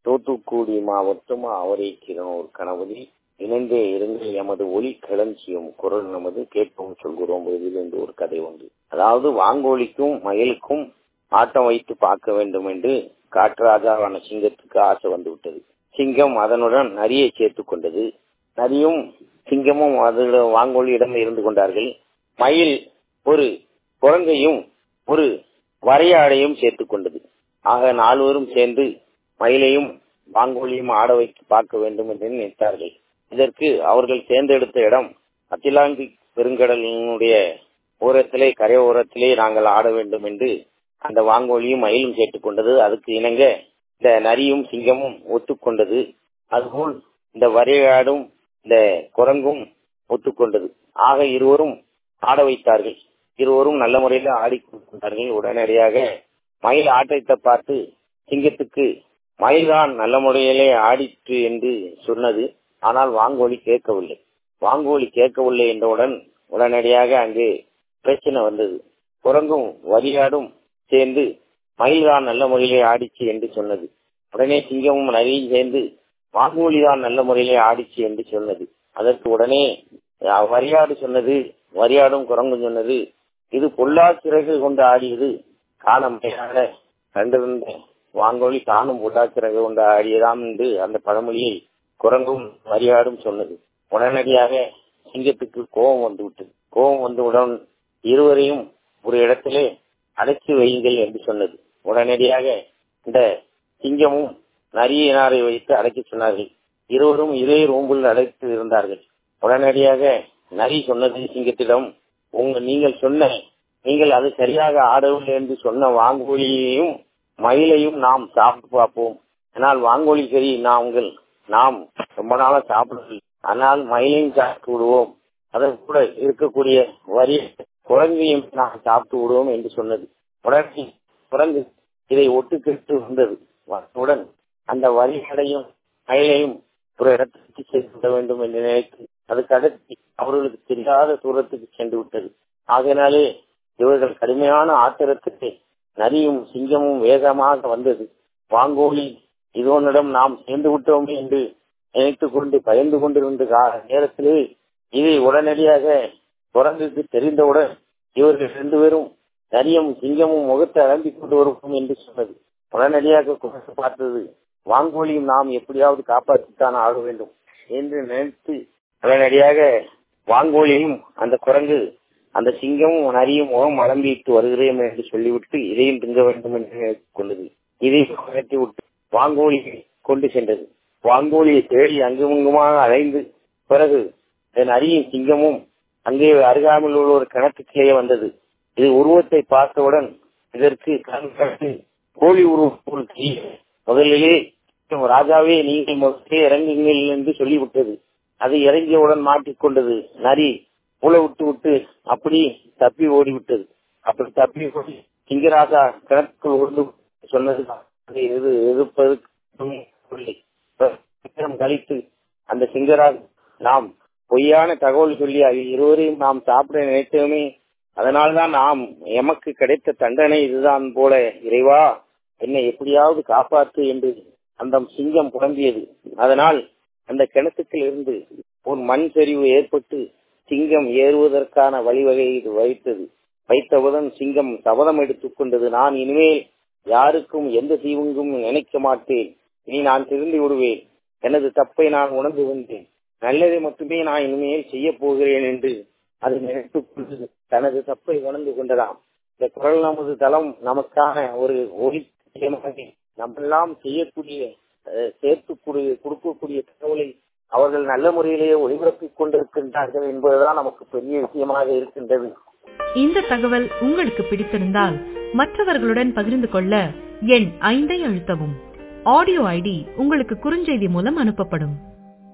தூத்துக்குடி மாவட்டம் ஆவரைக்கிரனூர் கணபதி இணைந்தே இருங்கள் எமது ஒலி களஞ்சியம் குரல் நமது கேட்போம் சொல்கிறோம் இதிலிருந்து ஒரு கதை உண்டு அதாவது வாங்கோலிக்கும் மயிலுக்கும் ஆட்டம் வைத்து பார்க்க வேண்டும் என்று காட்டுராஜாவான சிங்கத்துக்கு ஆசை வந்து விட்டது சிங்கம் அதனுடன் நரியை சேர்த்துக் கொண்டது நரியும் சிங்கமும் அதோட வாங்கோலியிடம் இருந்து கொண்டார்கள் மயில் ஒரு குரங்கையும் ஒரு வரையாடையும் சேர்த்துக் கொண்டது ஆக நால்வரும் சேர்ந்து மயிலையும் வாங்கோலியும் ஆட வைத்து பார்க்க வேண்டும் என்று நினைத்தார்கள் இதற்கு அவர்கள் தேர்ந்தெடுத்த இடம் அத்திலாந்தி பெருங்கடலினுடைய ஓரத்திலே கரை ஓரத்திலே நாங்கள் ஆட வேண்டும் என்று அந்த வாங்கோலியும் மயிலும் கேட்டுக்கொண்டது அதுக்கு இணங்க இந்த நரியும் சிங்கமும் ஒத்துக்கொண்டது அதுபோல் இந்த வரையாடும் இந்த குரங்கும் ஒத்துக்கொண்டது ஆக இருவரும் ஆட வைத்தார்கள் இருவரும் நல்ல முறையில் ஆடிக்கொண்டார்கள் உடனடியாக மயில் ஆட்டத்தை பார்த்து சிங்கத்துக்கு மயில்தான் நல்ல முறையிலே ஆடிற்று என்று சொன்னது ஆனால் வாங்கோலி கேட்கவில்லை வாங்கோலி கேட்கவில்லை என்றவுடன் உடனடியாக அங்கே பிரச்சனை வந்தது குரங்கும் வரியாடும் சேர்ந்து மயில்தான் நல்ல முறையிலே ஆடிச்சு என்று சொன்னது உடனே சிங்கமும் நரியும் சேர்ந்து வாங்கோலி தான் நல்ல முறையிலே ஆடிச்சு என்று சொன்னது அதற்கு உடனே வரியாடு சொன்னது வரியாடும் குரங்கும் சொன்னது இது பொல்லா சிறகு கொண்டு ஆடியது காலமையாக கண்டிருந்த வாங்கோலி தானும் பொல்லா சிறகு கொண்டு ஆடியதாம் என்று அந்த பழமொழியை குரங்கும் வரியாடும் சொன்னது உடனடியாக சிங்கத்துக்கு கோபம் வந்து விட்டது கோபம் வந்தவுடன் இருவரையும் ஒரு இடத்திலே அடைச்சு வையுங்கள் என்று சொன்னது உடனடியாக இந்த சிங்கமும் நரியினாரை வைத்து அடைக்க சொன்னார்கள் இருவரும் இதே ரூம்பில் அடைத்து இருந்தார்கள் உடனடியாக நரி சொன்னது சிங்கத்திடம் உங்க நீங்கள் சொன்ன நீங்கள் அது சரியாக ஆடவில்லை என்று சொன்ன வாங்கோலியையும் மயிலையும் நாம் சாப்பிட்டு பார்ப்போம் ஆனால் வாங்கோலி சரி நாங்கள் நாம் ரொம்ப நாளா சாப்பிடவில்லை ஆனால் மயிலையும் சாப்பிட்டு விடுவோம் அதன் கூட இருக்கக்கூடிய வரி குரங்கையும் நாம் சாப்பிட்டு விடுவோம் என்று சொன்னது உடனே குரங்கு இதை ஒட்டுக்கெட்டு வந்தது உடன் அந்த வரிகளையும் மயிலையும் ஒரு இடத்துக்கு சென்று வேண்டும் என்று நினைத்து அதுக்கு அடுத்து அவர்களுக்கு தெரியாத தூரத்துக்கு சென்று விட்டது ஆகையினாலே இவர்கள் கடுமையான ஆத்திரத்துக்கு நரியும் சிங்கமும் வேகமாக வந்தது வாங்கோலி இதோனிடம் நாம் சேர்ந்து விட்டோமே என்று நினைத்துக் கொண்டு பயந்து கொண்டிருந்த நேரத்திலே இதை உடனடியாக குரங்குக்கு தெரிந்தவுடன் இவர்கள் ரெண்டு பேரும் நரியும் சிங்கமும் முகத்தை அலம்பி கொண்டு வருவோம் என்று சொன்னது உடனடியாக குரங்கு பார்த்தது வாங்கோலியும் நாம் எப்படியாவது காப்பாற்றித்தான் ஆக வேண்டும் என்று நினைத்து உடனடியாக வாங்கோலியும் அந்த குரங்கு அந்த சிங்கமும் நரியும் முகம் அலம்பிட்டு வருகிறேன் என்று சொல்லிவிட்டு இதையும் திங்க வேண்டும் என்று கொண்டது இதை கட்டி விட்டு வாங்கோலி கொண்டு சென்றது வாங்கோலியை தேடி அங்குமங்குமாக அலைந்து பிறகு என் அரியும் சிங்கமும் அங்கே அருகாமையில் உள்ள ஒரு கிணத்துக்கிலேயே வந்தது இது உருவத்தை பார்த்தவுடன் இதற்கு கண் கட்டு கோழி உருவம் முதலிலே ராஜாவே நீங்கள் முதலே இறங்குங்கள் என்று சொல்லிவிட்டது அது இறங்கியவுடன் மாட்டிக்கொண்டது நரி மூளை விட்டு விட்டு அப்படி தப்பி ஓடிவிட்டது அப்படி தப்பி ஓடி சிங்கராஜா கிணத்துக்குள் ஓடு சொன்னது எது எதிர்ப்பதற்கு கழித்து அந்த சிங்கராஜ் நாம் பொய்யான தகவல் சொல்லி இருவரையும் நாம் சாப்பிட நினைத்தோமே அதனால்தான் நாம் எமக்கு கிடைத்த தண்டனை இதுதான் போல இறைவா என்னை எப்படியாவது காப்பாற்று என்று அந்த சிங்கம் புலம்பியது அதனால் அந்த கிணத்துக்கில் இருந்து ஒரு மண் சரிவு ஏற்பட்டு சிங்கம் ஏறுவதற்கான வழிவகை இது வைத்தது வைத்தவுடன் சிங்கம் சபதம் எடுத்துக் கொண்டது நான் இனிமேல் யாருக்கும் எந்த தீவுங்கும் நினைக்க மாட்டேன் இனி நான் திருந்தி விடுவேன் எனது தப்பை நான் உணர்ந்து வந்தேன் நல்லதை மட்டுமே நான் இனிமேல் செய்ய போகிறேன் என்று அது நினைத்துக் கொண்டு தனது தப்பை உணர்ந்து கொண்டதாம் இந்த குரல் நமது தளம் நமக்கான ஒரு ஒளி நம்மெல்லாம் செய்யக்கூடிய சேர்த்து கொடுக்கக்கூடிய தகவலை அவர்கள் நல்ல முறையிலேயே ஒளிபரப்பிக் கொண்டிருக்கின்றார்கள் என்பதுதான் நமக்கு பெரிய விஷயமாக இருக்கின்றது இந்த தகவல் உங்களுக்கு பிடித்திருந்தால் மற்றவர்களுடன் பகிர்ந்து கொள்ள எண் ஐந்தை அழுத்தவும் ஆடியோ ஐடி உங்களுக்கு குறுஞ்செய்தி மூலம் அனுப்பப்படும்